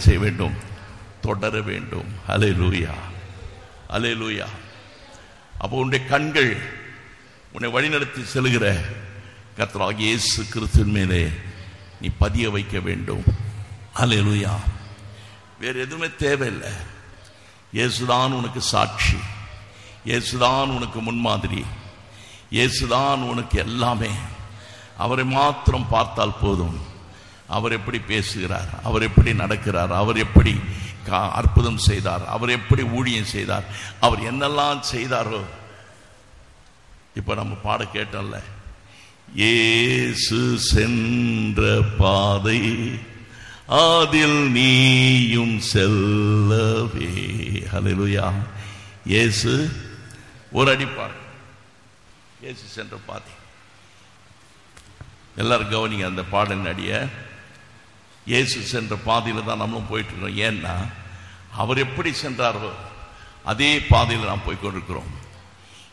செய்ய வேண்டும் தொடர வேண்டும் அலே லூயா அலே லூயா அப்போ உன்னுடைய கண்கள் உன்னை வழிநடத்தி செல்கிற கர்த்தராக இயேசு கிறிஸ்துவின் மேலே நீ பதிய வைக்க வேண்டும் அலே லூயா வேறு எதுவுமே தேவையில்லை இயேசுதான் உனக்கு சாட்சி இயேசுதான் உனக்கு முன்மாதிரி இயேசுதான் உனக்கு எல்லாமே அவரை மாத்திரம் பார்த்தால் போதும் அவர் எப்படி பேசுகிறார் அவர் எப்படி நடக்கிறார் அவர் எப்படி கா- அற்புதம் செய்தார் அவர் எப்படி ஊழியம் செய்தார் அவர் என்னெல்லாம் செய்தாரோ இப்ப நம்ம பாட கேட்டோம்ல இயேசு சென்ற பாதை அதில் நீயும் செல்லவே ஹalleluya இயேசு ஒரு அடிப்பார் இயேசு சென்ற பாதை எல்லாரும் கவனிங்க அந்த பாடலின் அடிய இயேசு சென்ற பாதையில தான் நம்மளும் போயிட்டு இருக்கோம் ஏன்னா அவர் எப்படி சென்றாரோ அதே பாதையில் நாம் போய் கொண்டிருக்கிறோம்